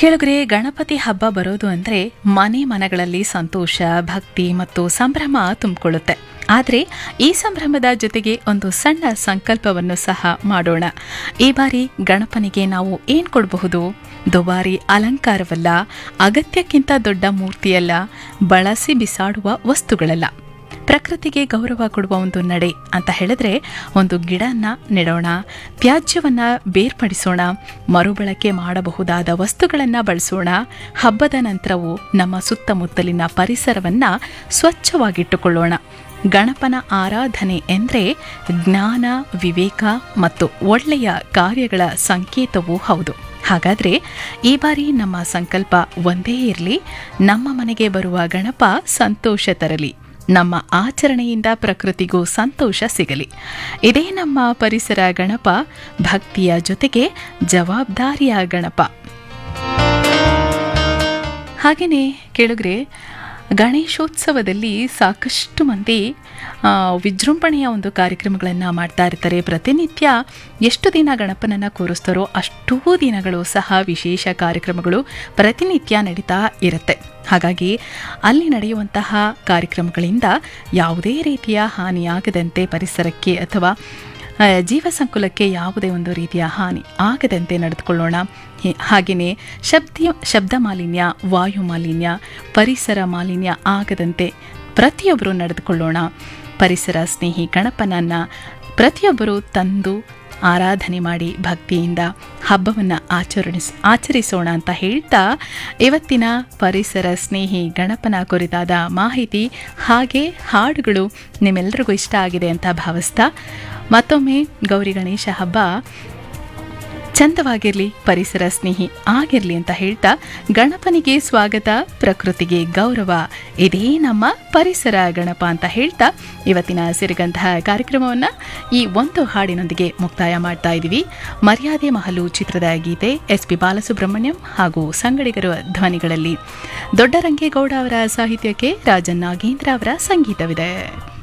ಕೆಳಗರೆ ಗಣಪತಿ ಹಬ್ಬ ಬರೋದು ಅಂದರೆ ಮನೆ ಮನಗಳಲ್ಲಿ ಸಂತೋಷ ಭಕ್ತಿ ಮತ್ತು ಸಂಭ್ರಮ ತುಂಬಿಕೊಳ್ಳುತ್ತೆ ಆದರೆ ಈ ಸಂಭ್ರಮದ ಜೊತೆಗೆ ಒಂದು ಸಣ್ಣ ಸಂಕಲ್ಪವನ್ನು ಸಹ ಮಾಡೋಣ ಈ ಬಾರಿ ಗಣಪನಿಗೆ ನಾವು ಏನು ಕೊಡಬಹುದು ದುಬಾರಿ ಅಲಂಕಾರವಲ್ಲ ಅಗತ್ಯಕ್ಕಿಂತ ದೊಡ್ಡ ಮೂರ್ತಿಯಲ್ಲ ಬಳಸಿ ಬಿಸಾಡುವ ವಸ್ತುಗಳಲ್ಲ ಪ್ರಕೃತಿಗೆ ಗೌರವ ಕೊಡುವ ಒಂದು ನಡೆ ಅಂತ ಹೇಳಿದ್ರೆ ಒಂದು ಗಿಡನ ನೆಡೋಣ ತ್ಯಾಜ್ಯವನ್ನ ಬೇರ್ಪಡಿಸೋಣ ಮರುಬಳಕೆ ಮಾಡಬಹುದಾದ ವಸ್ತುಗಳನ್ನು ಬಳಸೋಣ ಹಬ್ಬದ ನಂತರವೂ ನಮ್ಮ ಸುತ್ತಮುತ್ತಲಿನ ಪರಿಸರವನ್ನ ಸ್ವಚ್ಛವಾಗಿಟ್ಟುಕೊಳ್ಳೋಣ ಗಣಪನ ಆರಾಧನೆ ಎಂದರೆ ಜ್ಞಾನ ವಿವೇಕ ಮತ್ತು ಒಳ್ಳೆಯ ಕಾರ್ಯಗಳ ಸಂಕೇತವೂ ಹೌದು ಹಾಗಾದ್ರೆ ಈ ಬಾರಿ ನಮ್ಮ ಸಂಕಲ್ಪ ಒಂದೇ ಇರಲಿ ನಮ್ಮ ಮನೆಗೆ ಬರುವ ಗಣಪ ಸಂತೋಷ ತರಲಿ ನಮ್ಮ ಆಚರಣೆಯಿಂದ ಪ್ರಕೃತಿಗೂ ಸಂತೋಷ ಸಿಗಲಿ ಇದೇ ನಮ್ಮ ಪರಿಸರ ಗಣಪ ಭಕ್ತಿಯ ಜೊತೆಗೆ ಜವಾಬ್ದಾರಿಯ ಗಣಪ ಹಾಗೆಯೇ ಕೇಳಿದ್ರೆ ಗಣೇಶೋತ್ಸವದಲ್ಲಿ ಸಾಕಷ್ಟು ಮಂದಿ ಆ, ವಿಜೃಂಭಣೆಯ ಒಂದು ಕಾರ್ಯಕ್ರಮಗಳನ್ನು ಮಾಡ್ತಾ ಇರ್ತಾರೆ ಪ್ರತಿನಿತ್ಯ ಎಷ್ಟು ದಿನ ಗಣಪನನ್ನು ಕೂರಿಸ್ತಾರೋ ಅಷ್ಟೂ ದಿನಗಳು ಸಹ ವಿಶೇಷ ಕಾರ್ಯಕ್ರಮಗಳು ಪ್ರತಿನಿತ್ಯ ನಡೀತಾ ಇರುತ್ತೆ ಹಾಗಾಗಿ ಅಲ್ಲಿ ನಡೆಯುವಂತಹ ಕಾರ್ಯಕ್ರಮಗಳಿಂದ ಯಾವುದೇ ರೀತಿಯ ಹಾನಿಯಾಗದಂತೆ ಪರಿಸರಕ್ಕೆ ಅಥವಾ ಆ, ಜೀವ ಸಂಕುಲಕ್ಕೆ ಯಾವುದೇ ಒಂದು ರೀತಿಯ ಹಾನಿ ಆಗದಂತೆ ನಡೆದುಕೊಳ್ಳೋಣ ಹೆ- ಹಾಗೆಯೇ ಶಬ್ದ ಶಬ್ದ ಮಾಲಿನ್ಯ ವಾಯು ಮಾಲಿನ್ಯ ಪರಿಸರ ಮಾಲಿನ್ಯ ಆಗದಂತೆ ಪ್ರತಿಯೊಬ್ಬರು ನಡೆದುಕೊಳ್ಳೋಣ ಪರಿಸರ ಸ್ನೇಹಿ ಗಣಪನನ್ನು ಪ್ರತಿಯೊಬ್ಬರು ತಂದು ಆರಾಧನೆ ಮಾಡಿ ಭಕ್ತಿಯಿಂದ ಹಬ್ಬವನ್ನು ಆಚರಣಿಸ್ ಆಚರಿಸೋಣ ಅಂತ ಹೇಳ್ತಾ ಇವತ್ತಿನ ಪರಿಸರ ಸ್ನೇಹಿ ಗಣಪನ ಕುರಿತಾದ ಮಾಹಿತಿ ಹಾಗೆ ಹಾಡುಗಳು ನಿಮ್ಮೆಲ್ಲರಿಗೂ ಇಷ್ಟ ಆಗಿದೆ ಅಂತ ಭಾವಿಸ್ತಾ ಮತ್ತೊಮ್ಮೆ ಗೌರಿ ಗಣೇಶ ಹಬ್ಬ ಚಂದವಾಗಿರಲಿ ಪರಿಸರ ಸ್ನೇಹಿ ಆಗಿರಲಿ ಅಂತ ಹೇಳ್ತಾ ಗಣಪನಿಗೆ ಸ್ವಾಗತ ಪ್ರಕೃತಿಗೆ ಗೌರವ ಇದೇ ನಮ್ಮ ಪರಿಸರ ಗಣಪ ಅಂತ ಹೇಳ್ತಾ ಇವತ್ತಿನ ಸಿರಿಗಂಧ ಕಾರ್ಯಕ್ರಮವನ್ನು ಈ ಒಂದು ಹಾಡಿನೊಂದಿಗೆ ಮುಕ್ತಾಯ ಮಾಡ್ತಾ ಇದ್ದೀವಿ ಮರ್ಯಾದೆ ಮಹಲು ಚಿತ್ರದ ಗೀತೆ ಎಸ್ ಪಿ ಬಾಲಸುಬ್ರಹ್ಮಣ್ಯಂ ಹಾಗೂ ಸಂಗಡಿಗರ ಧ್ವನಿಗಳಲ್ಲಿ ದೊಡ್ಡರಂಗೇಗೌಡ ಅವರ ಸಾಹಿತ್ಯಕ್ಕೆ ರಾಜನ್ ನಾಗೇಂದ್ರ ಅವರ ಸಂಗೀತವಿದೆ